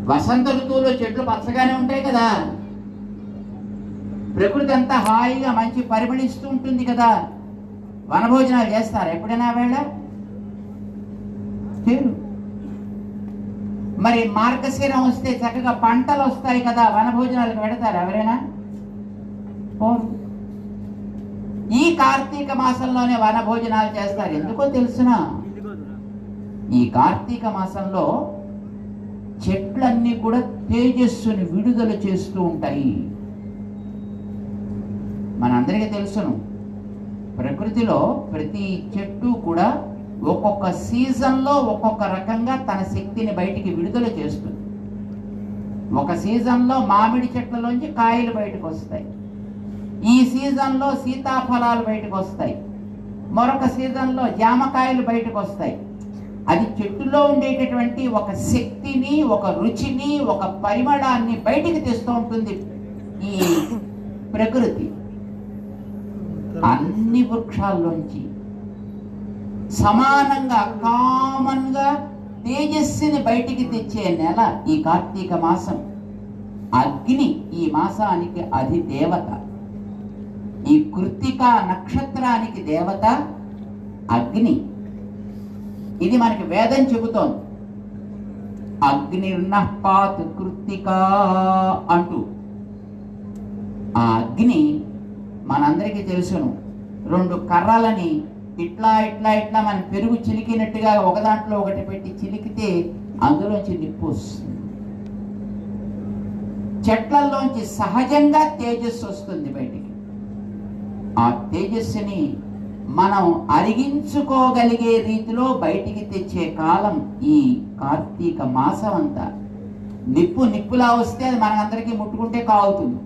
వసంత ఋతువులో చెట్లు పచ్చగానే ఉంటాయి కదా ప్రకృతి అంతా హాయిగా మంచి పరిమళిస్తూ ఉంటుంది కదా వనభోజనాలు చేస్తారు ఎప్పుడైనా వేళ చేయరు మరి మార్గశిరం వస్తే చక్కగా పంటలు వస్తాయి కదా వనభోజనాలకు పెడతారు ఎవరైనా పోరు ఈ కార్తీక మాసంలోనే వనభోజనాలు చేస్తారు ఎందుకో తెలుసునా ఈ కార్తీక మాసంలో చెట్లన్నీ కూడా తేజస్సుని విడుదల చేస్తూ ఉంటాయి మనందరికీ తెలుసును ప్రకృతిలో ప్రతి చెట్టు కూడా ఒక్కొక్క సీజన్లో ఒక్కొక్క రకంగా తన శక్తిని బయటికి విడుదల చేస్తుంది ఒక సీజన్లో మామిడి చెట్లలోంచి కాయలు బయటకు వస్తాయి ఈ సీజన్లో సీతాఫలాలు బయటకు వస్తాయి మరొక సీజన్లో జామకాయలు బయటకు వస్తాయి అది చెట్టులో ఉండేటటువంటి ఒక శక్తిని ఒక రుచిని ఒక పరిమళాన్ని బయటికి తెస్తూ ఉంటుంది ఈ ప్రకృతి అన్ని వృక్షాల్లోంచి సమానంగా కామన్ గా తేజస్సుని బయటికి తెచ్చే నెల ఈ కార్తీక మాసం అగ్ని ఈ మాసానికి అది దేవత ఈ కృత్తిక నక్షత్రానికి దేవత అగ్ని ఇది మనకి వేదం చెబుతోంది అగ్నిర్నపాత్ కృత్తిక అంటూ ఆ అగ్ని మనందరికీ తెలుసును రెండు కర్రలని ఇట్లా ఇట్లా ఇట్లా మన పెరుగు చిలికినట్టుగా ఒక దాంట్లో ఒకటి పెట్టి చిలికితే అందులోంచి నిప్పు వస్తుంది చెట్లలోంచి సహజంగా తేజస్సు వస్తుంది బయటికి ఆ తేజస్సుని మనం అరిగించుకోగలిగే రీతిలో బయటికి తెచ్చే కాలం ఈ కార్తీక మాసం అంతా నిప్పు నిప్పులా వస్తే అది మనందరికీ ముట్టుకుంటే కావుతుంది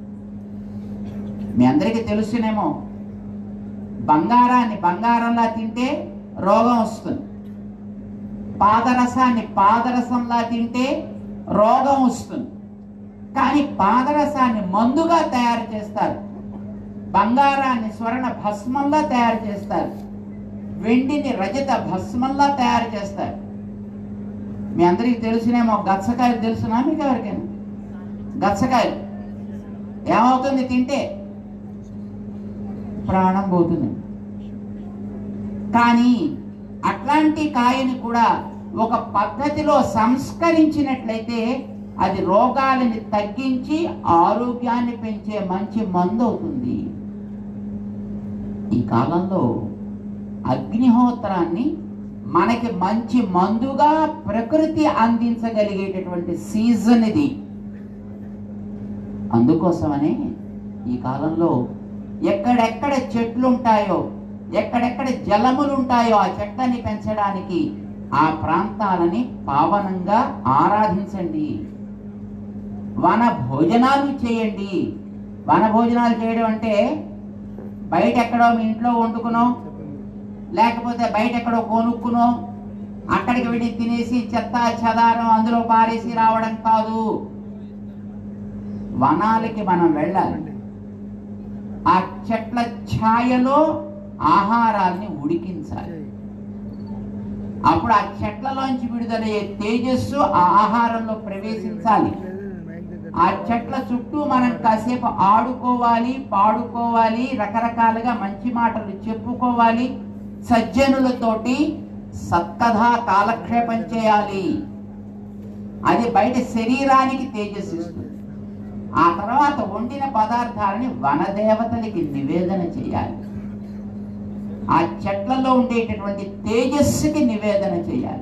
మీ అందరికీ తెలుసునేమో బంగారాన్ని బంగారంలా తింటే రోగం వస్తుంది పాదరసాన్ని పాదరసంలా తింటే రోగం వస్తుంది కానీ పాదరసాన్ని మందుగా తయారు చేస్తారు బంగారాన్ని స్వర్ణ భస్మంలా తయారు చేస్తారు వెండిని రజత భస్మంలా తయారు చేస్తారు మీ అందరికీ తెలిసినేమో గచ్చకాయలు తెలుసునా మీకు ఎవరికైనా గచ్చకాయలు ఏమవుతుంది తింటే ప్రాణం పోతుంది కానీ అట్లాంటి కాయని కూడా ఒక పద్ధతిలో సంస్కరించినట్లయితే అది రోగాలని తగ్గించి ఆరోగ్యాన్ని పెంచే మంచి మందు అవుతుంది ఈ కాలంలో అగ్నిహోత్రాన్ని మనకి మంచి మందుగా ప్రకృతి అందించగలిగేటటువంటి సీజన్ ఇది అందుకోసమనే ఈ కాలంలో ఎక్కడెక్కడ చెట్లు ఉంటాయో ఎక్కడెక్కడ జలములు ఉంటాయో ఆ చెట్లని పెంచడానికి ఆ ప్రాంతాలని పావనంగా ఆరాధించండి వన భోజనాలు చేయండి వన భోజనాలు చేయడం అంటే బయట ఎక్కడో మీ ఇంట్లో వండుకునో లేకపోతే బయట ఎక్కడో కొనుక్కునో అక్కడికి వెళ్ళి తినేసి చెత్త చెదారం అందులో పారేసి రావడం కాదు వనాలకి మనం వెళ్ళాలి ఆ చెట్ల ఛాయలో ఆహారాన్ని ఉడికించాలి అప్పుడు ఆ చెట్లలోంచి విడుదలయ్యే తేజస్సు ఆ ఆహారంలో ప్రవేశించాలి ఆ చెట్ల చుట్టూ మనం కాసేపు ఆడుకోవాలి పాడుకోవాలి రకరకాలుగా మంచి మాటలు చెప్పుకోవాలి సజ్జనులతోటి సత్కథా కాలక్షేపం చేయాలి అది బయట శరీరానికి తేజస్సిస్తుంది ఆ తర్వాత వండిన పదార్థాలని వనదేవతలకి నివేదన చేయాలి ఆ చెట్లలో ఉండేటటువంటి తేజస్సుకి నివేదన చేయాలి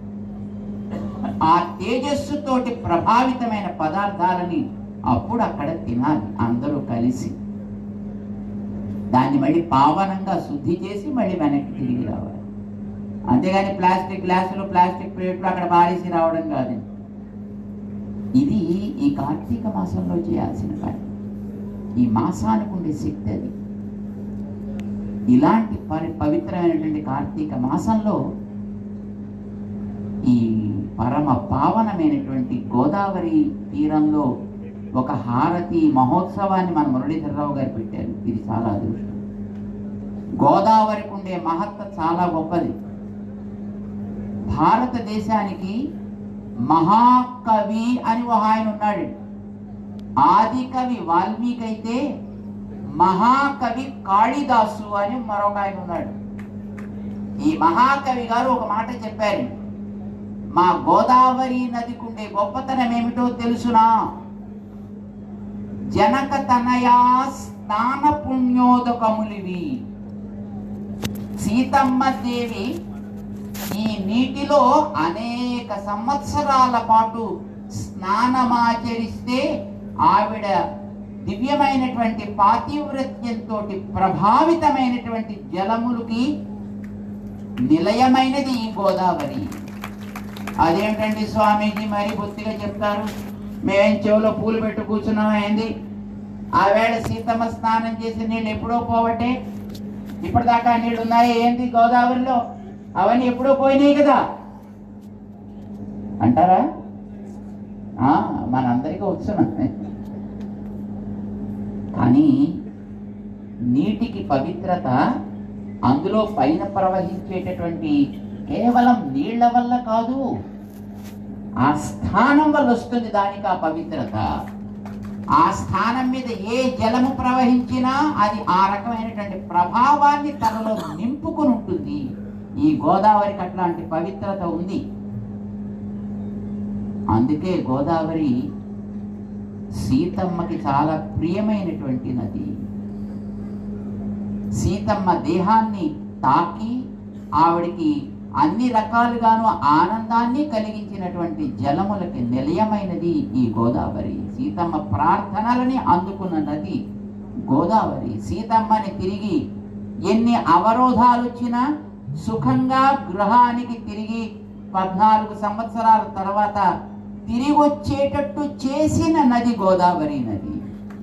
ఆ తేజస్సుతోటి ప్రభావితమైన పదార్థాలని అప్పుడు అక్కడ తినాలి అందరూ కలిసి దాన్ని మళ్ళీ పావనంగా శుద్ధి చేసి మళ్ళీ వెనక్కి తిరిగి రావాలి అంతేగాని ప్లాస్టిక్ గ్లాసులు ప్లాస్టిక్ ప్లేట్లు అక్కడ పారేసి రావడం కాదు ఇది ఈ కార్తీక మాసంలో చేయాల్సిన పని ఈ మాసానికి ఉండే శక్తి అది ఇలాంటి పరి పవిత్రమైనటువంటి కార్తీక మాసంలో ఈ పరమ పావనమైనటువంటి గోదావరి తీరంలో ఒక హారతి మహోత్సవాన్ని మన మురళీధరరావు గారు పెట్టారు ఇది చాలా అదృష్టం గోదావరికి ఉండే మహత్త చాలా గొప్పది భారతదేశానికి మహాకవి అని ఒక ఆయన ఉన్నాడు ఆది కవి వాల్మీకి అయితే మహాకవి కాళిదాసు అని మరొక ఆయన ఉన్నాడు ఈ మహాకవి గారు ఒక మాట చెప్పారు మా గోదావరి నదికి ఉండే గొప్పతనం ఏమిటో తెలుసునా జనక తనయా స్నాన పుణ్యోదకములివి సీతమ్మ దేవి ఈ నీటిలో అనేక సంవత్సరాల పాటు స్నానమాచరిస్తే ఆవిడ దివ్యమైనటువంటి పాతివ్రత్యంతో ప్రభావితమైనటువంటి జలములకి నిలయమైనది ఈ గోదావరి అదేంటండి స్వామీజీ మరి బొత్తిగా చెప్తారు మేమేం చెవిలో పూలు పెట్టు కూర్చున్నాం ఏంది ఆ వేళ సీతమ్మ స్నానం చేసి నీళ్ళు ఎప్పుడో పోవట్టే ఇప్పటిదాకా నీళ్ళు ఉన్నాయి ఏంది గోదావరిలో అవన్నీ ఎప్పుడో పోయినాయి కదా అంటారా ఆ, మనందరికీ వచ్చును కానీ నీటికి పవిత్రత అందులో పైన ప్రవహించేటటువంటి కేవలం నీళ్ల వల్ల కాదు ఆ స్థానం వల్ల వస్తుంది దానికి ఆ పవిత్రత ఆ స్థానం మీద ఏ జలము ప్రవహించినా అది ఆ రకమైనటువంటి ప్రభావాన్ని తనలో నింపుకుని ఉంటుంది ఈ గోదావరికి అట్లాంటి పవిత్రత ఉంది అందుకే గోదావరి సీతమ్మకి చాలా ప్రియమైనటువంటి నది సీతమ్మ దేహాన్ని తాకి ఆవిడికి అన్ని రకాలుగాను ఆనందాన్ని కలిగించినటువంటి జలములకి నిలయమైనది ఈ గోదావరి సీతమ్మ ప్రార్థనలని అందుకున్న నది గోదావరి సీతమ్మని తిరిగి ఎన్ని అవరోధాలు వచ్చినా సుఖంగా గృహానికి తిరిగి పద్నాలుగు సంవత్సరాల తర్వాత తిరిగి వచ్చేటట్టు చేసిన నది గోదావరి నది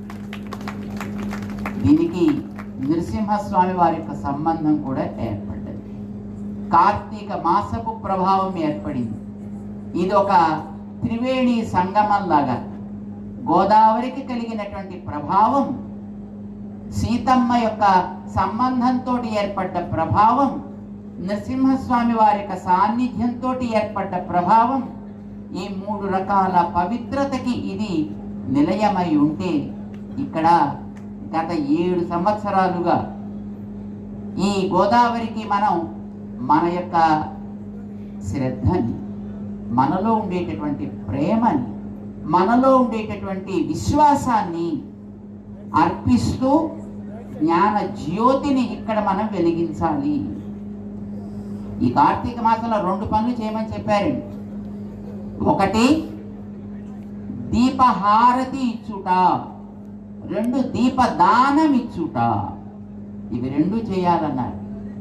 దీనికి నృసింహస్వామి వారి యొక్క సంబంధం కూడా ఏర్పడ్డది కార్తీక మాసపు ప్రభావం ఏర్పడింది ఇది ఒక త్రివేణి సంగమం లాగా గోదావరికి కలిగినటువంటి ప్రభావం సీతమ్మ యొక్క సంబంధంతో ఏర్పడ్డ ప్రభావం నరసింహస్వామి వారి యొక్క సాన్నిధ్యంతో ఏర్పడ్డ ప్రభావం ఈ మూడు రకాల పవిత్రతకి ఇది నిలయమై ఉంటే ఇక్కడ గత ఏడు సంవత్సరాలుగా ఈ గోదావరికి మనం మన యొక్క శ్రద్ధని మనలో ఉండేటటువంటి ప్రేమని మనలో ఉండేటటువంటి విశ్వాసాన్ని అర్పిస్తూ జ్ఞాన జ్యోతిని ఇక్కడ మనం వెలిగించాలి ఈ కార్తీక మాసంలో రెండు పనులు చేయమని చెప్పారండి ఒకటి దీపహారతి ఇచ్చుట రెండు దీపదానం ఇచ్చుట ఇవి రెండు చేయాలన్నారు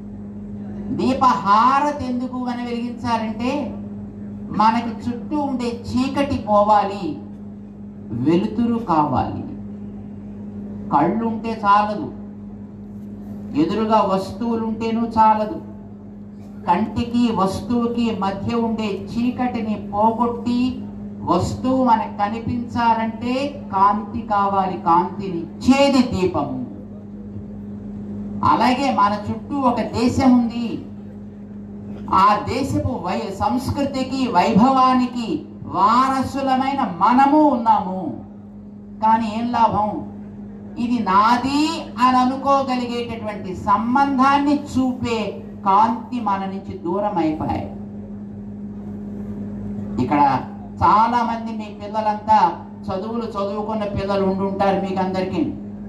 దీపహారతి ఎందుకు అని వెలిగించాలంటే మనకి చుట్టూ ఉండే చీకటి పోవాలి వెలుతురు కావాలి కళ్ళు ఉంటే చాలదు ఎదురుగా వస్తువులు ఉంటేనూ చాలదు కంటికి వస్తువుకి మధ్య ఉండే చీకటిని పోగొట్టి వస్తువు మనకు కనిపించాలంటే కాంతి కావాలి కాంతిని ఇచ్చేది దీపము అలాగే మన చుట్టూ ఒక దేశం ఉంది ఆ దేశపు వై సంస్కృతికి వైభవానికి వారసులమైన మనము ఉన్నాము కానీ ఏం లాభం ఇది నాది అని అనుకోగలిగేటటువంటి సంబంధాన్ని చూపే కాంతి మన నుంచి దూరం అయిపోయాయి ఇక్కడ చాలా మంది మీ పిల్లలంతా చదువులు చదువుకున్న పిల్లలు ఉండుంటారు మీకు అందరికీ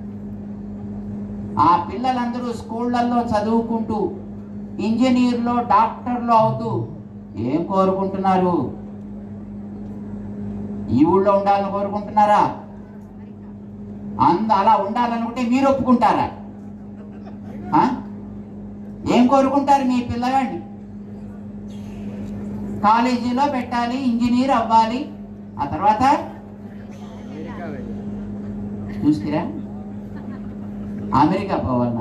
ఆ పిల్లలందరూ స్కూళ్ళల్లో చదువుకుంటూ ఇంజనీర్లో డాక్టర్లు అవుతూ ఏం కోరుకుంటున్నారు ఈ ఊళ్ళో ఉండాలని కోరుకుంటున్నారా అంద అలా ఉండాలనుకుంటే మీరు ఒప్పుకుంటారా ఆ? ఏం కోరుకుంటారు మీ పిల్లగాడిని కాలేజీలో పెట్టాలి ఇంజనీర్ అవ్వాలి ఆ తర్వాత చూస్తారా అమెరికా పోవాలన్నా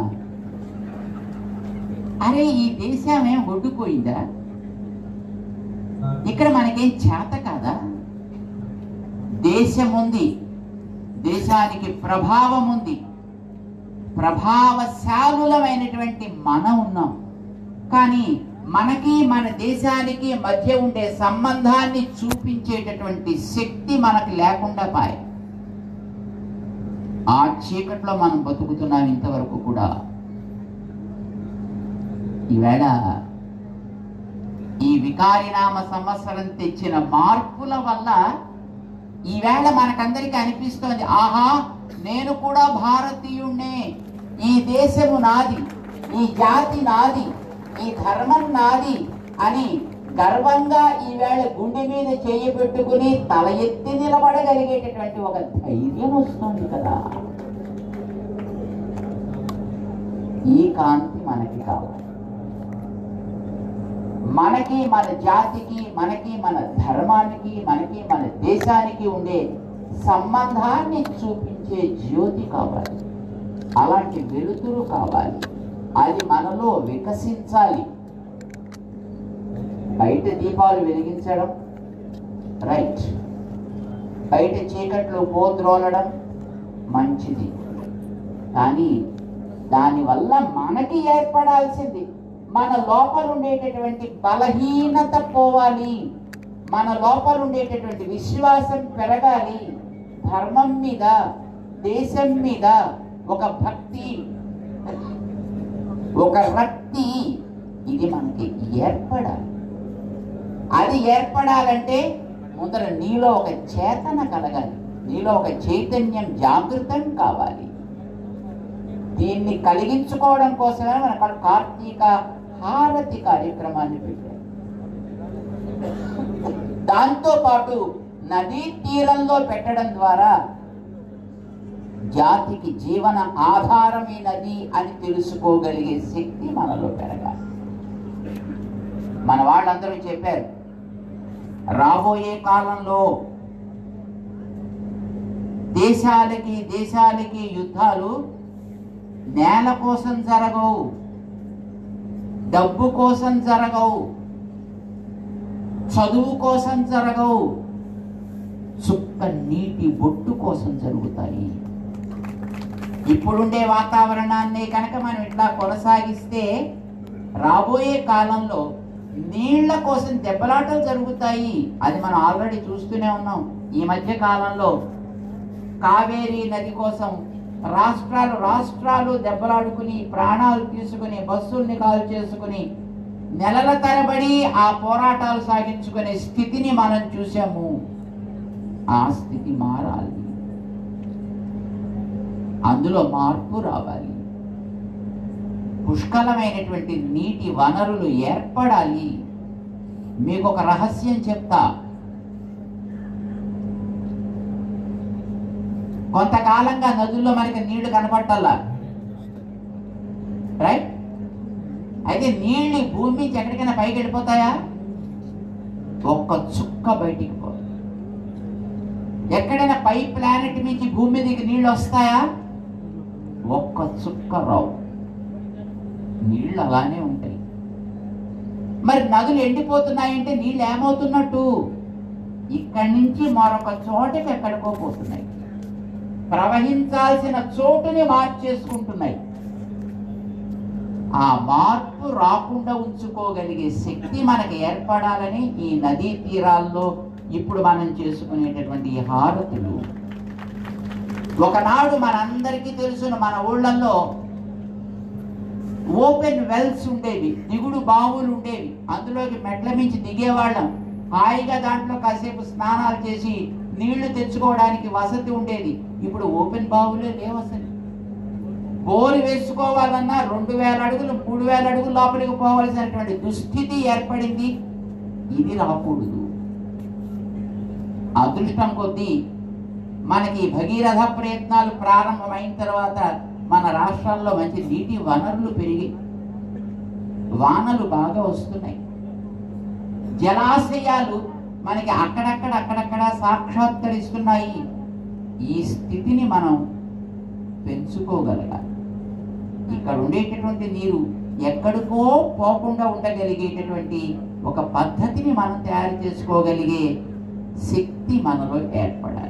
అరే ఈ దేశం ఏం ఒడ్డుపోయిందా ఇక్కడ మనకేం చేత కాదా దేశం ఉంది దేశానికి ప్రభావం ఉంది ప్రభావశాలులమైనటువంటి మనం ఉన్నాం కానీ మనకి మన దేశానికి మధ్య ఉండే సంబంధాన్ని చూపించేటటువంటి శక్తి మనకు లేకుండా పాయ ఆ చీకట్లో మనం బతుకుతున్నాం ఇంతవరకు కూడా ఈవేళ ఈ వికారినామ సంవత్సరం తెచ్చిన మార్పుల వల్ల ఈవేళ మనకందరికీ అనిపిస్తోంది ఆహా నేను కూడా భారతీయుణ్ణే ఈ దేశము నాది ఈ జాతి నాది ఈ ధర్మం నాది అని గర్వంగా ఈవేళ గుండె మీద చేయి పెట్టుకుని తల ఎత్తి నిలబడగలిగేటటువంటి ఒక ధైర్యం వస్తుంది కదా ఈ కాంతి మనకి కావాలి మనకి మన జాతికి మనకి మన ధర్మానికి మనకి మన దేశానికి ఉండే సంబంధాన్ని చూపించే జ్యోతి కావాలి అలాంటి వెలుతురు కావాలి అది మనలో వికసించాలి బయట దీపాలు వెలిగించడం రైట్ బయట చీకట్లు పోద్రోలడం మంచిది కానీ దానివల్ల మనకి ఏర్పడాల్సింది మన లోపల ఉండేటటువంటి బలహీనత పోవాలి మన లోపల ఉండేటటువంటి విశ్వాసం పెరగాలి ధర్మం మీద దేశం మీద ఒక భక్తి ఒక రక్తి ఇది మనకి ఏర్పడాలి అది ఏర్పడాలంటే ముందర నీలో ఒక చేతన కలగాలి నీలో ఒక చైతన్యం జాగృతం కావాలి దీన్ని కలిగించుకోవడం కోసమే మన అక్కడ కార్తీక హారతి కార్యక్రమాన్ని పెట్టారు దాంతో పాటు నదీ తీరంలో పెట్టడం ద్వారా జాతికి జీవన ఆధారం ఈ నది అని తెలుసుకోగలిగే శక్తి మనలో పెరగాలి మన వాళ్ళందరూ చెప్పారు రాబోయే కాలంలో దేశాలకి దేశాలకి యుద్ధాలు నేల కోసం జరగవు డబ్బు కోసం జరగవు చదువు కోసం జరగవు చుక్క నీటి బొట్టు కోసం జరుగుతాయి ఇప్పుడుండే వాతావరణాన్ని కనుక మనం ఇట్లా కొనసాగిస్తే రాబోయే కాలంలో నీళ్ల కోసం దెబ్బలాటలు జరుగుతాయి అది మనం ఆల్రెడీ చూస్తూనే ఉన్నాం ఈ మధ్య కాలంలో కావేరీ నది కోసం రాష్ట్రాలు రాష్ట్రాలు దెబ్బలాడుకుని ప్రాణాలు తీసుకుని బస్సుల్ని కాల్ చేసుకుని నెలల తరబడి ఆ పోరాటాలు సాగించుకునే స్థితిని మనం చూసాము ఆ స్థితి మారాలి అందులో మార్పు రావాలి పుష్కలమైనటువంటి నీటి వనరులు ఏర్పడాలి మీకు ఒక రహస్యం చెప్తా కొంతకాలంగా నదుల్లో మనకి నీళ్లు కనపట్టాలా రైట్ అయితే నీళ్ళు ఈ భూమి నుంచి ఎక్కడికైనా పైకి వెళ్ళిపోతాయా ఒక్క చుక్క బయటికి పో ఎక్కడైనా పై ప్లానెట్ నుంచి భూమి మీదకి నీళ్ళు వస్తాయా ఒక్క చుక్క రావు నీళ్ళు అలానే ఉంటాయి మరి నదులు ఎండిపోతున్నాయంటే నీళ్ళు ఏమవుతున్నట్టు ఇక్కడి నుంచి మరొక చోటకి ఎక్కడికో పోతున్నాయి ప్రవహించాల్సిన చోటుని మార్చేసుకుంటున్నాయి ఆ మార్పు రాకుండా ఉంచుకోగలిగే శక్తి మనకి ఏర్పడాలని ఈ నదీ తీరాల్లో ఇప్పుడు మనం చేసుకునేటటువంటి ఈ హారతులు ఒకనాడు మనందరికీ తెలుసును మన ఊళ్ళల్లో ఓపెన్ వెల్స్ ఉండేవి దిగుడు బావులు ఉండేవి అందులోకి మెట్ల మించి దిగేవాళ్ళం హాయిగా దాంట్లో కాసేపు స్నానాలు చేసి నీళ్లు తెచ్చుకోవడానికి వసతి ఉండేది ఇప్పుడు ఓపెన్ బావులే లేవు అసలు బోరు వేసుకోవాలన్నా రెండు వేల అడుగులు మూడు వేల అడుగులు లోపలికి పోవలసినటువంటి దుస్థితి ఏర్పడింది ఇది రాకూడదు అదృష్టం కొద్దీ మనకి భగీరథ ప్రయత్నాలు ప్రారంభమైన తర్వాత మన రాష్ట్రాల్లో మంచి నీటి వనరులు పెరిగి వానలు బాగా వస్తున్నాయి జలాశయాలు మనకి అక్కడక్కడ అక్కడక్కడ సాక్షాత్కరిస్తున్నాయి ఈ స్థితిని మనం పెంచుకోగలగాలి ఇక్కడ ఉండేటటువంటి నీరు ఎక్కడికో పోకుండా ఉండగలిగేటటువంటి ఒక పద్ధతిని మనం తయారు చేసుకోగలిగే శక్తి మనలో ఏర్పడాలి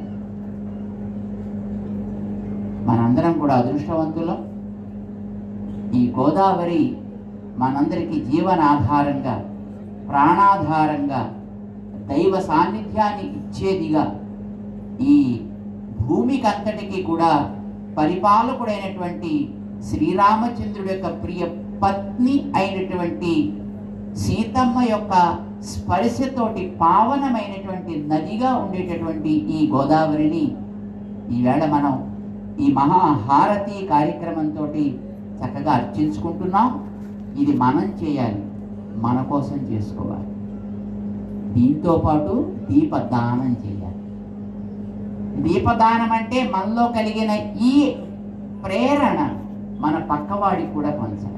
మనందరం కూడా అదృష్టవంతులం ఈ గోదావరి మనందరికీ జీవనాధారంగా ప్రాణాధారంగా దైవ సాన్నిధ్యాన్ని ఇచ్చేదిగా ఈ భూమికి అంతటికి కూడా పరిపాలకుడైనటువంటి శ్రీరామచంద్రుడి యొక్క ప్రియ పత్ని అయినటువంటి సీతమ్మ యొక్క స్పర్శతోటి పావనమైనటువంటి నదిగా ఉండేటటువంటి ఈ గోదావరిని ఈవేళ మనం ఈ మహాహారతి కార్యక్రమంతో చక్కగా అర్చించుకుంటున్నాం ఇది మనం చేయాలి మన కోసం చేసుకోవాలి దీంతో పాటు దీపదానం చేయాలి దీపదానం అంటే మనలో కలిగిన ఈ ప్రేరణ మన పక్కవాడికి కూడా పంచాలి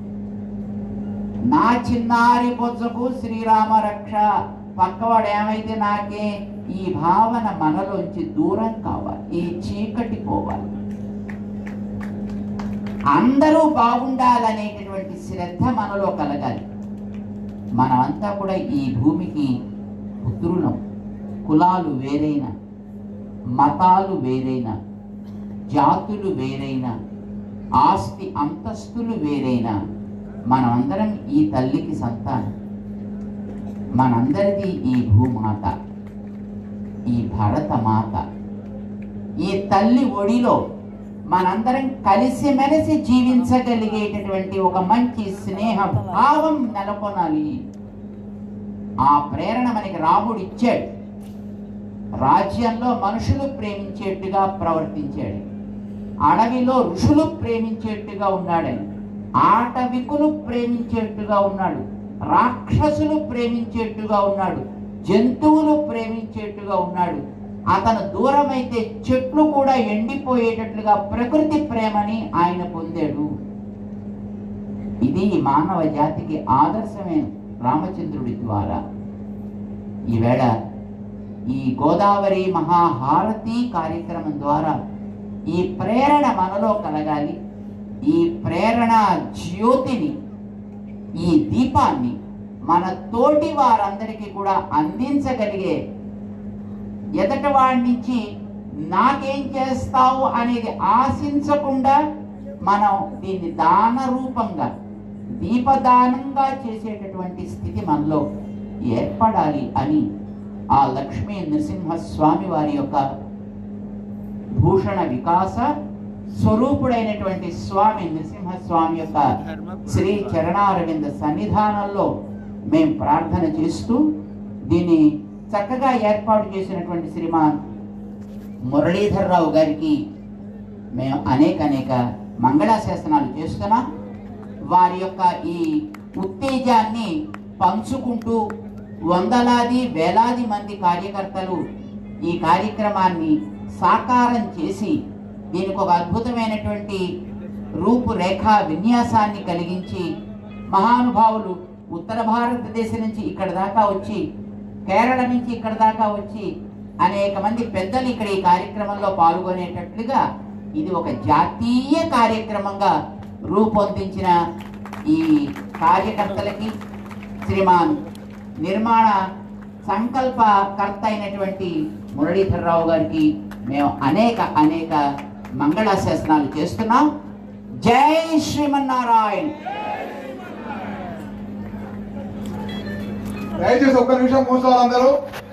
నా చిన్నారి బొజ్జకు శ్రీరామ రక్ష పక్కవాడు ఏమైతే నాకే ఈ భావన మనలోంచి దూరం కావాలి ఈ చీకటి పోవాలి అందరూ బాగుండాలనేటటువంటి శ్రద్ధ మనలో కలగాలి మనమంతా కూడా ఈ భూమికి పుత్రులం కులాలు వేరైన మతాలు వేరైన జాతులు వేరైన ఆస్తి అంతస్తులు వేరైన మనమందరం ఈ తల్లికి సంతానం మనందరిది ఈ భూమాత ఈ భరత మాత ఈ తల్లి ఒడిలో మనందరం కలిసిమెలిసి జీవించగలిగేటటువంటి ఒక మంచి స్నేహ భావం నెలకొనాలి ఆ ప్రేరణ మనకి రాముడు ఇచ్చాడు రాజ్యంలో మనుషులు ప్రేమించేట్టుగా ప్రవర్తించాడు అడవిలో ఋషులు ప్రేమించేట్టుగా ఉన్నాడని ఆటవికులు ప్రేమించేట్టుగా ఉన్నాడు రాక్షసులు ప్రేమించేట్టుగా ఉన్నాడు జంతువులు ప్రేమించేట్టుగా ఉన్నాడు అతను దూరమైతే చెట్లు కూడా ఎండిపోయేటట్లుగా ప్రకృతి ప్రేమని ఆయన పొందాడు ఇది మానవ జాతికి ఆదర్శమే రామచంద్రుడి ద్వారా ఈవేళ ఈ గోదావరి మహాహారతి కార్యక్రమం ద్వారా ఈ ప్రేరణ మనలో కలగాలి ఈ ప్రేరణ జ్యోతిని ఈ దీపాన్ని మన తోటి వారందరికీ కూడా అందించగలిగే ఎదట వాడి నుంచి నాకేం చేస్తావు అనేది ఆశించకుండా మనం దీన్ని దాన రూపంగా దీపదానంగా చేసేటటువంటి స్థితి మనలో ఏర్పడాలి అని ఆ లక్ష్మీ నృసింహస్వామి వారి యొక్క భూషణ వికాస స్వరూపుడైనటువంటి స్వామి నృసింహస్వామి యొక్క శ్రీ చరణారవింద సన్నిధానంలో మేము ప్రార్థన చేస్తూ దీన్ని చక్కగా ఏర్పాటు చేసినటువంటి శ్రీమాన్ మురళీధర్రావు గారికి మేము అనేక అనేక మంగళాశాసనాలు చేస్తున్నాం వారి యొక్క ఈ ఉత్తేజాన్ని పంచుకుంటూ వందలాది వేలాది మంది కార్యకర్తలు ఈ కార్యక్రమాన్ని సాకారం చేసి దీనికి ఒక అద్భుతమైనటువంటి రూపురేఖ విన్యాసాన్ని కలిగించి మహానుభావులు ఉత్తర భారతదేశం నుంచి ఇక్కడ దాకా వచ్చి కేరళ నుంచి ఇక్కడ దాకా వచ్చి అనేక మంది పెద్దలు ఇక్కడ ఈ కార్యక్రమంలో పాల్గొనేటట్లుగా ఇది ఒక జాతీయ కార్యక్రమంగా రూపొందించిన ఈ కార్యకర్తలకి శ్రీమాన్ నిర్మాణ సంకల్పకర్త అయినటువంటి మురళీధర్రావు గారికి మేము అనేక అనేక మంగళాశాసనాలు చేస్తున్నాం జై శ్రీమన్నారాయణ దయచేసి ఒక్క నిమిషం కూర్చోవాలి అందరూ